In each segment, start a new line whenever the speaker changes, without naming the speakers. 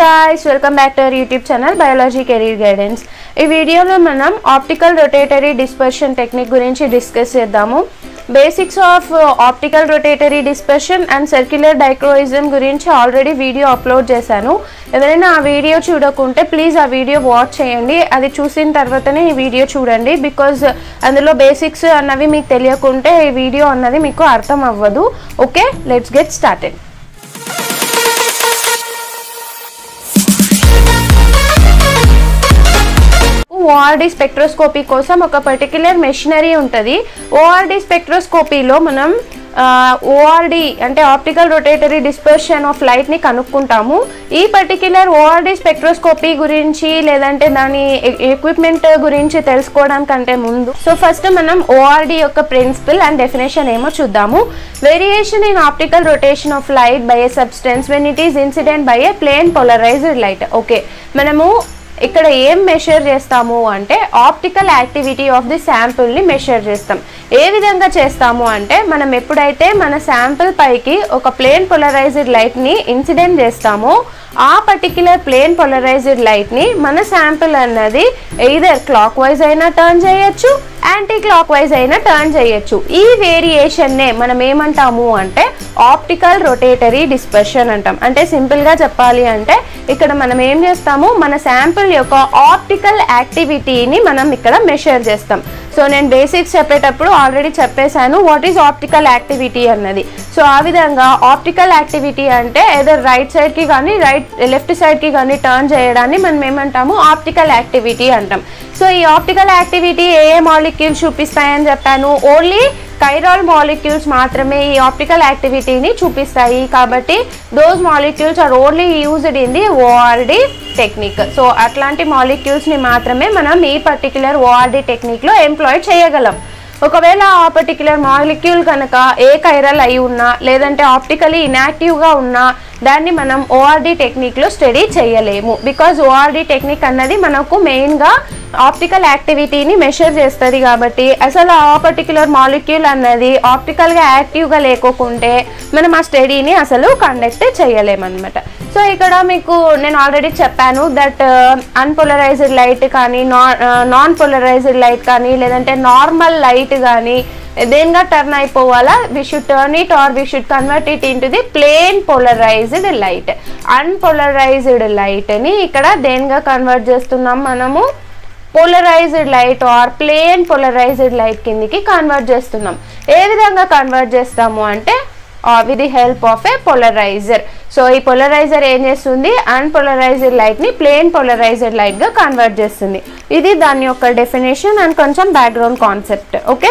guys welcome back to our YouTube channel biology career guidance ఈ వీడియోలో మనం optical rotatory dispersion technique గురించి discuss చేద్దాము basics of optical rotatory dispersion and circular dichroism గురించి already video upload చేశాను ఎవరైనా ఆ వీడియో చూడకుంటే ప్లీజ్ ఆ వీడియో వాచ్ చేయండి అది చూసిన తర్వాతనే ఈ వీడియో చూడండి బికాజ్ అందులో బేసిక్స్ అన్నవి మీకు తెలియకుంటే ఈ వీడియో అన్నది మీకు అర్థం అవ్వదు okay let's get started ORD spectroscopy కోసం ఒక పర్టిక్యులర్ మెషినరీ ఉంటుంది ఓఆర్డి స్పెక్ట్రోస్కోపీలో మనం ఓఆర్డి అంటే ఆప్టికల్ రొటేటరీ డిస్పర్షన్ ఆఫ్ లైట్ని కనుక్కుంటాము ఈ పర్టిక్యులర్ ఓఆర్డి స్పెక్ట్రోస్కోపీ గురించి లేదంటే దాని ఎక్విప్మెంట్ గురించి తెలుసుకోవడానికంటే ముందు సో ఫస్ట్ మనం ఓఆర్డి యొక్క ప్రిన్సిపల్ అండ్ డెఫినేషన్ ఏమో చూద్దాము variation in optical rotation of light by a substance when it is incident by a plane polarised light okay మనము ఇక్కడ ఏం మెషర్ చేస్తాము అంటే ఆప్టికల్ యాక్టివిటీ ఆఫ్ ది శాంపుల్ని మెషర్ చేస్తాం ఏ విధంగా చేస్తాము అంటే మనం ఎప్పుడైతే మన శాంపుల్ పైకి ఒక ప్లేన్ పొలరైజ్డ్ లైట్ని ఇన్సిడెంట్ చేస్తామో ఆ పర్టిక్యులర్ ప్లేన్ పొలరైజ్డ్ లైట్ని మన శాంపుల్ అన్నది ఎయిదర్ క్లాక్ వైజ్ అయినా టర్న్ చేయొచ్చు యాంటీ క్లాక్ వైజ్ అయినా టర్న్ చేయొచ్చు ఈ వేరియేషన్నే మనం ఏమంటాము అంటే ఆప్టికల్ రొటేటరీ డిస్పర్షన్ అంటాం అంటే సింపుల్గా చెప్పాలి అంటే ఇక్కడ మనం ఏం చేస్తాము మన శాంపుల్ యొక్క ఆప్టికల్ యాక్టివిటీని మనం ఇక్కడ మెషర్ చేస్తాం సో నేను బేసిక్స్ చెప్పేటప్పుడు ఆల్రెడీ చెప్పేశాను వాట్ ఈజ్ ఆప్టికల్ యాక్టివిటీ అన్నది సో ఆ విధంగా ఆప్టికల్ యాక్టివిటీ అంటే ఏదో రైట్ సైడ్కి కానీ రైట్ లెఫ్ట్ సైడ్కి కానీ టర్న్ చేయడాన్ని మనం ఏమంటాము ఆప్టికల్ యాక్టివిటీ అంటాం సో ఈ ఆప్టికల్ యాక్టివిటీ ఏ ఏ మాలిక్యూల్స్ చూపిస్తాయని చెప్పాను ఓన్లీ కైరాల్ మాలిక్యూల్స్ మాత్రమే ఈ ఆప్టికల్ యాక్టివిటీని చూపిస్తాయి కాబట్టి those molecules are only used in the ORD technique so అట్లాంటి మాలిక్యూల్స్ని మాత్రమే మనం ఈ పర్టిక్యులర్ ఓఆర్డి టెక్నిక్లో ఎంప్లాయ్ చేయగలం ఒకవేళ ఆ పర్టిక్యులర్ మాలిక్యూల్ కనుక ఏ కైరల్ అయి ఉన్నా లేదంటే ఆప్టికలీ ఇనాక్టివ్గా ఉన్నా దాన్ని మనం ఓఆర్డి టెక్నిక్లో స్టడీ చేయలేము బికాజ్ ఓఆర్డి టెక్నిక్ అన్నది మనకు మెయిన్గా ఆప్టికల్ యాక్టివిటీని మెషర్ చేస్తుంది కాబట్టి అసలు ఆ పర్టిక్యులర్ మాలిక్యూల్ అన్నది ఆప్టికల్గా యాక్టివ్గా లేకోకుంటే మనం ఆ స్టడీని అసలు కండక్ట్ చేయలేమన్నమాట సో ఇక్కడ మీకు నేను ఆల్రెడీ చెప్పాను దట్ అన్పోలరైజ్డ్ లైట్ కానీ నాన్ నాన్ పోలరైజ్డ్ లైట్ కానీ లేదంటే నార్మల్ లైట్ కానీ దేనిగా టర్న్ అయిపోవాలా we should turn it or we should convert it into the plane polarised light unpolarised లైట్ని ఇక్కడ దేనిగా కన్వర్ట్ చేస్తున్నాం మనము polarised light or plane polarised light కిందికి కన్వర్ట్ చేస్తున్నాం ఏ విధంగా కన్వర్ట్ చేస్తాము అంటే with the help of a polariser so ఈ పోలరైజర్ ఏం చేస్తుంది అన్పోలరైజ్డ్ లైట్ని ప్లేన్ పోలరైజ్డ్ లైట్గా కన్వర్ట్ చేస్తుంది ఇది దాని యొక్క డెఫినేషన్ అండ్ కొంచెం బ్యాక్గ్రౌండ్ కాన్సెప్ట్ ఓకే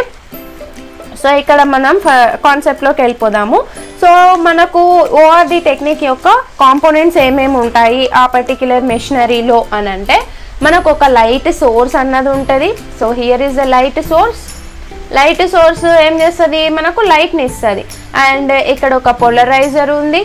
సో ఇక్కడ మనం కాన్సెప్ట్లోకి వెళ్ళిపోదాము సో మనకు ఓఆర్డి టెక్నిక్ యొక్క కాంపోనెంట్స్ ఏమేమి ఉంటాయి ఆ పర్టిక్యులర్ మెషినరీలో అని అంటే మనకు ఒక లైట్ సోర్స్ అన్నది ఉంటుంది so here is the light source light source ఏం చేస్తుంది మనకు లైట్ని ఇస్తుంది అండ్ ఇక్కడ ఒక పొలరైజర్ ఉంది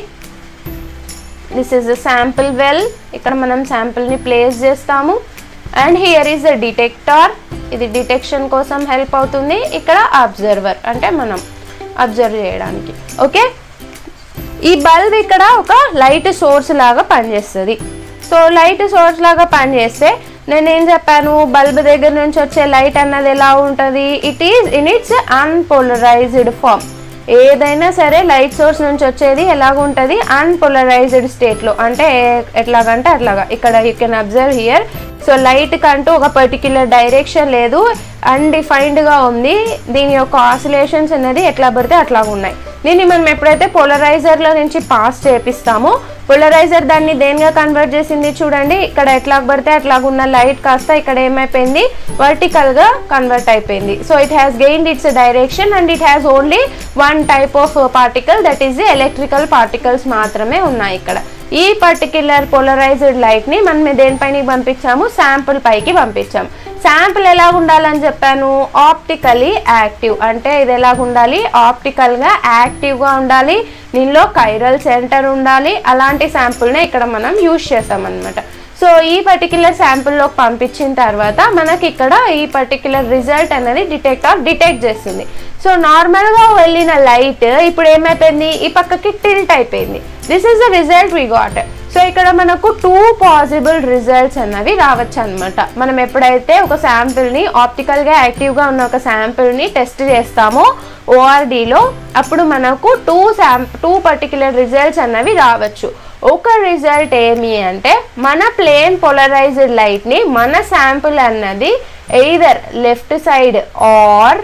this is the sample well ఇక్కడ మనం శాంపుల్ని ప్లేస్ చేస్తాము and here is the detector ఇది డిటెక్షన్ కోసం హెల్ప్ అవుతుంది ఇక్కడ అబ్జర్వర్ అంటే మనం అబ్జర్వ్ చేయడానికి ఓకే ఈ బల్బ్ ఇక్కడ ఒక లైట్ సోర్స్ లాగా పనిచేస్తుంది సో లైట్ సోర్స్ లాగా పనిచేస్తే నేను ఏం చెప్పాను బల్బ్ దగ్గర నుంచి వచ్చే లైట్ అన్నది ఎలా ఉంటుంది it is in its unpolarised form ఏదైనా సరే లైట్ సోర్స్ నుంచి వచ్చేది ఎలాగుంటుంది అన్పోలరైజ్డ్ స్టేట్లో అంటే ఎట్లాగంటే అట్లాగా ఇక్కడ you can observe here so light కంటూ ఒక పర్టిక్యులర్ డైరెక్షన్ లేదు అన్డిఫైన్డ్గా ఉంది దీని యొక్క ఆసిలేషన్స్ అనేది ఎట్లా పడితే అట్లా ఉన్నాయి దీన్ని మనం ఎప్పుడైతే పోలరైజర్లో నుంచి పాస్ చేపిస్తామో పోలరైజర్ దాన్ని దేనిగా కన్వర్ట్ చేసింది చూడండి ఇక్కడ ఎట్లా పడితే అట్లాగున్న లైట్ కాస్త ఇక్కడ ఏమైపోయింది వర్టికల్గా కన్వర్ట్ అయిపోయింది so it has gained its direction and it has only one type of particle that is the electrical particles మాత్రమే ఉన్నాయి ఇక్కడ ఈ పర్టిక్యులర్ పోలరైజ్డ్ లైట్ని మనం దేనిపైన పంపించాము శాంపుల్ పైకి పంపించాము శాంపుల్ ఎలా ఉండాలని చెప్పాను ఆప్టికలీ యాక్టివ్ అంటే ఇది ఎలాగ ఉండాలి ఆప్టికల్గా యాక్టివ్గా ఉండాలి దీనిలో కైరల్ సెంటర్ ఉండాలి అలాంటి శాంపుల్నే ఇక్కడ మనం యూజ్ చేస్తాం అనమాట సో ఈ పర్టిక్యులర్ శాంపుల్లోకి పంపించిన తర్వాత మనకి ఇక్కడ ఈ పర్టిక్యులర్ రిజల్ట్ అనేది డిటెక్టర్ డిటెక్ట్ చేస్తుంది సో నార్మల్గా వెళ్ళిన లైట్ ఇప్పుడు ఏమైపోయింది ఈ పక్కకి టిల్ట్ అయిపోయింది this is the result we got so ఇక్కడ మనకు టూ పాసిబుల్ రిజల్ట్స్ అన్నవి రావచ్చు అనమాట మనం ఎప్పుడైతే ఒక శాంపిల్ని ఆప్టికల్గా యాక్టివ్గా ఉన్న ఒక శాంపిల్ని టెస్ట్ చేస్తామో ఓఆర్డీలో అప్పుడు మనకు టూ శాం టూ పర్టికులర్ రిజల్ట్స్ అన్నవి రావచ్చు ఒక రిజల్ట్ ఏమి అంటే మన ప్లేన్ పోలరైజ్డ్ లైట్ని మన శాంపుల్ అన్నది either left side or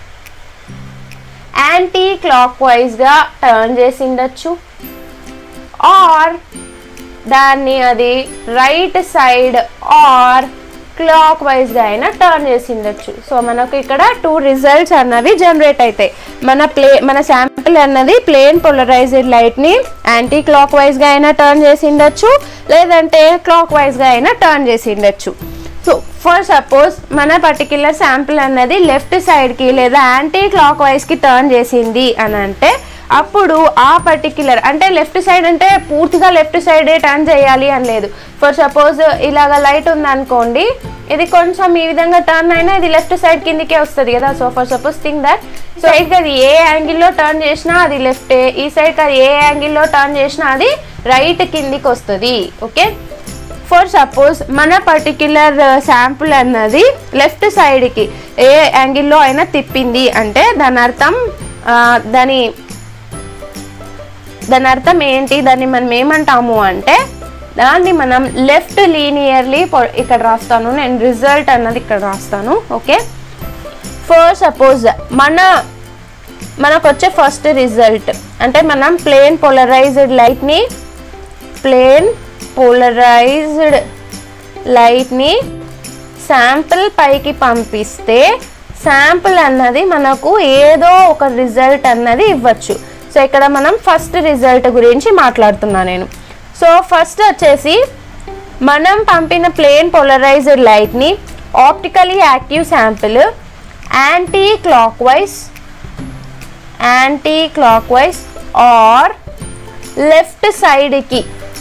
anti clock వైజ్గా టర్న్ చేసి ఉండొచ్చు ఆర్ దాన్ని అది రైట్ సైడ్ ఆర్ క్లాక్ వైజ్గా అయినా టర్న్ చేసి ఉండొచ్చు సో మనకు ఇక్కడ టూ రిజల్ట్స్ అన్నవి జనరేట్ అవుతాయి మన ప్లే మన శాంపిల్ అన్నది ప్లేన్ పోలరైజ్డ్ లైట్ని యాంటీ క్లాక్ వైజ్గా అయినా టర్న్ చేసి ఉండొచ్చు లేదంటే క్లాక్ వైజ్గా అయినా టర్న్ చేసి ఉండొచ్చు సో ఫర్ సపోజ్ మన పర్టిక్యులర్ శాంపిల్ అన్నది లెఫ్ట్ సైడ్కి లేదా యాంటీ క్లాక్ వైజ్కి టర్న్ చేసింది అని అంటే అప్పుడు ఆ పర్టిక్యులర్ అంటే లెఫ్ట్ సైడ్ అంటే పూర్తిగా లెఫ్ట్ సైడే టర్న్ చేయాలి అని లేదు ఫర్ సపోజ్ ఇలాగ లైట్ ఉందనుకోండి ఇది కొంచెం ఈ విధంగా టర్న్ అయినా ఇది లెఫ్ట్ సైడ్ కిందికే వస్తుంది కదా so for suppose think that so ఇక అది ఏ యాంగిల్లో టర్న్ చేసినా అది లెఫ్టే ఈ సైడ్ అది ఏ యాంగిల్లో టర్న్ చేసినా అది రైట్ కిందికి వస్తుంది ఓకే ఫర్ సపోజ్ మన పర్టిక్యులర్ శాంపుల్ అన్నది లెఫ్ట్ సైడ్కి ఏ యాంగిల్లో అయినా తిప్పింది అంటే దాని అర్థం ఆ, దాని దాని అర్థం ఏంటి దాన్ని మనం ఏమంటాము అంటే దాన్ని మనం లెఫ్ట్ లీనియర్లీ ఇక్కడ రాస్తాను నేను రిజల్ట్ అన్నది ఇక్కడ రాస్తాను ఓకే ఫర్ సపోజ్ మన మనకు వచ్చే ఫస్ట్ రిజల్ట్ అంటే మనం ప్లేన్ పోలరైజ్డ్ లైట్ని ప్లేన్ పోలరైజ్డ్ లైట్ని శాంపిల్ పైకి పంపిస్తే శాంపిల్ అన్నది మనకు ఏదో ఒక రిజల్ట్ అన్నది ఇవ్వచ్చు సో ఇక్కడ మనం ఫస్ట్ రిజల్ట్ గురించి మాట్లాడుతున్నా నేను సో ఫస్ట్ వచ్చేసి మనం పంపిన ప్లేన్ పోలరైజ్డ్ లైట్ని optically active sample anticlockwise anticlockwise or left సైడ్కి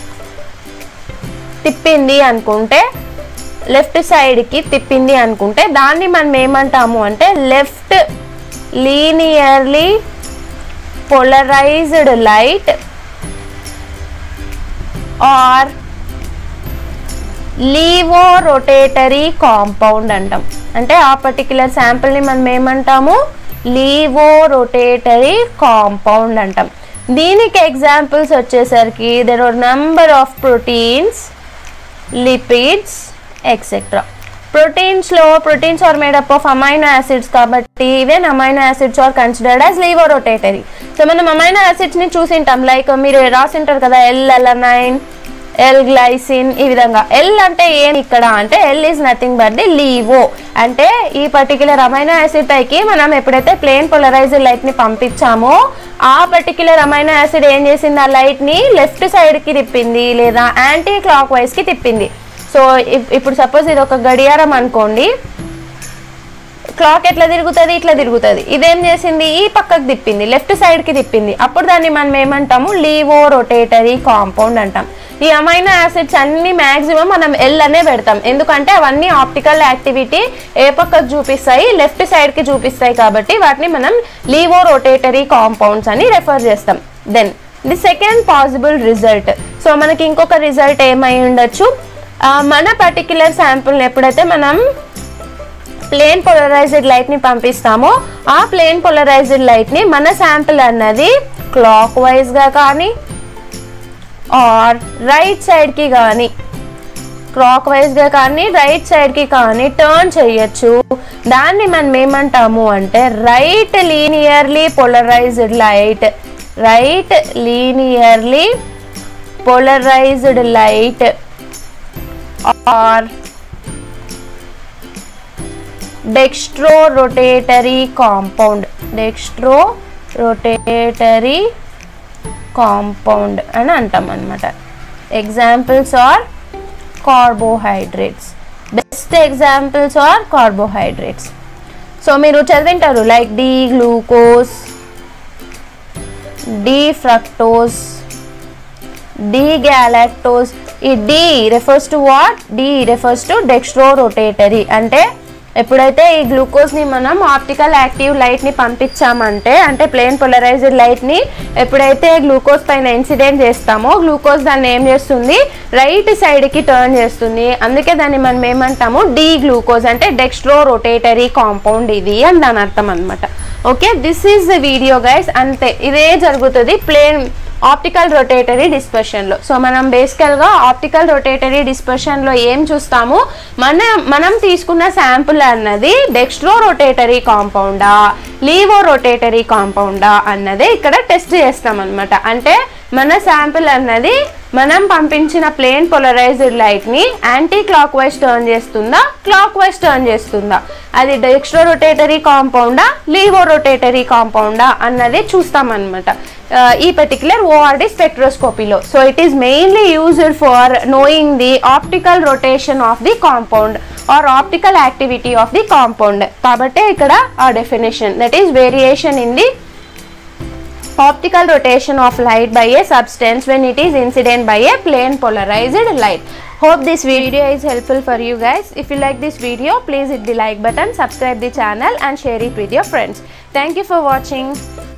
తిప్పింది అనుకుంటే లెఫ్ట్ సైడ్కి తిప్పింది అనుకుంటే దాన్ని మనం ఏమంటాము అంటే left linearly polarized light or levo rotatory compound అంటాం అంటే ఆ పర్టిక్యులర్ శాంపుల్ని మనం ఏమంటాము లీవో రొటేటరీ కాంపౌండ్ అంటాం దీనికి ఎగ్జాంపుల్స్ వచ్చేసరికి there are number of proteins lipids etcetera ప్రోటీన్స్లో proteins are made up of amino acids కాబట్టి even amino acids are considered as levo rotatory so మనం అమైనో యాసిడ్స్ని చూసింటాం లైక్ మీరు రాసింటారు కదా ఎల్ ఎలనైన్ ఎల్ గ్లైసిన్ ఈ విధంగా ఎల్ అంటే ఏం ఇక్కడ అంటే L is nothing but the levo అంటే ఈ పర్టికులర్ అమైనో యాసిడ్ పైకి మనం ఎప్పుడైతే ప్లేన్ పోలరైజ్డ్ లైట్ ని పంపించామో ఆ పర్టికులర్ అమైనో యాసిడ్ ఏం చేసింది ఆ లైట్ ని లెఫ్ట్ సైడ్ కి తిప్పింది లేదా యాంటీ క్లాక్ వైజ్ కి తిప్పింది సో ఇప్పుడు సపోజ్ ఇది ఒక గడియారం అనుకోండి క్లాక్ ఎట్లా తిరుగుతుంది ఇట్లా తిరుగుతుంది ఇదేం చేసింది ఈ పక్కకు తిప్పింది లెఫ్ట్ సైడ్ కి తిప్పింది అప్పుడు దాన్ని మనం ఏమంటాము లీవో రొటేటరీ కాంపౌండ్ అంటాం ఈ అమైనో యాసిడ్స్ అన్ని మాక్సిమం మనం ఎల్ అనే పెడతాం ఎందుకంటే అవన్నీ ఆప్టికల్ యాక్టివిటీ ఏ పక్కకు చూపిస్తాయి లెఫ్ట్ సైడ్ కి చూపిస్తాయి కాబట్టి వాటిని మనం లీవో రొటేటరీ కాంపౌండ్స్ అని రెఫర్ చేస్తాం then the second possible result so మనకి ఇంకొక రిజల్ట్ ఏమై ఉండొచ్చు ఆ, మన పర్టిక్యులర్ శాంపుల్ని ఎప్పుడైతే మనం ప్లేన్ పోలరైజ్డ్ లైట్ ని పంపిస్తామో ఆ ప్లేన్ పోలరైజ్డ్ లైట్ ని మన శాంపుల్ అన్నది క్లాక్ వైజ్ గా కానీ ఆర్ రైట్ సైడ్ కి కానీ క్లాక్ వైజ్ గా కానీ రైట్ సైడ్ కి కానీ టర్న్ చేయొచ్చు దాన్ని మనం ఏమంటాము అంటే right linearly polarized light right linearly polarized light or dextro rotatory compound dextro rotatory compound అని అంటాం అనమాట examples are carbohydrates best examples are carbohydrates so మీరు చదివింటారు like D glucose D fructose D galactose ఈ D refers to what D refers to dextro rotatory అంటే ఎప్పుడైతే ఈ గ్లూకోజ్ని మనం ఆప్టికల్ యాక్టివ్ లైట్ని పంపించామంటే అంటే ప్లేన్ పొలరైజ్డ్ లైట్ని ఎప్పుడైతే గ్లూకోజ్ పైన ఇన్సిడెంట్ చేస్తామో గ్లూకోజ్ దాన్ని ఏం చేస్తుంది రైట్ సైడ్కి టర్న్ చేస్తుంది అందుకే దాన్ని మనం ఏమంటాము డీ గ్లూకోజ్ అంటే డెక్స్ట్రో రొటేటరీ కాంపౌండ్ ఇది అని దాని అర్థం అనమాట okay this is the video guys అంతే ఇదే జరుగుతుంది ప్లేన్ ఆప్టికల్ రొటేటరీ డిస్పర్షన్లో సో మనం బేసికల్గా ఆప్టికల్ రొటేటరీ డిస్పర్షన్లో ఏం చూస్తాము మన మనం తీసుకున్న శాంపుల్ అన్నది డెక్స్ట్రో రొటేటరీ కాంపౌండా లీవో రొటేటరీ కాంపౌండా అన్నది ఇక్కడ టెస్ట్ చేస్తాం అనమాట అంటే మన శాంపుల్ అన్నది మనం పంపించిన ప్లేన్ పొలరైజ్డ్ లైట్ని యాంటీ క్లాక్ వైజ్ టర్న్ చేస్తుందా క్లాక్ వైజ్ టర్న్ చేస్తుందా అది డెక్స్ట్రో రొటేటరీ కాంపౌండా లీవో రొటేటరీ కాంపౌండా అన్నది చూస్తామన్నమాట ఈ పర్టికులర్ ఓఆర్డి స్పెక్ట్రోస్కోపీలో so it is mainly used for knowing the optical rotation of the compound or optical activity of the compound కాబట్టి ఇక్కడ ఆ definition that is variation in the optical rotation of light by a substance when it is incident by a plane polarized light hope this video is helpful for you guys if you like this video please hit the like button subscribe the channel and share it with your friends thank you for watching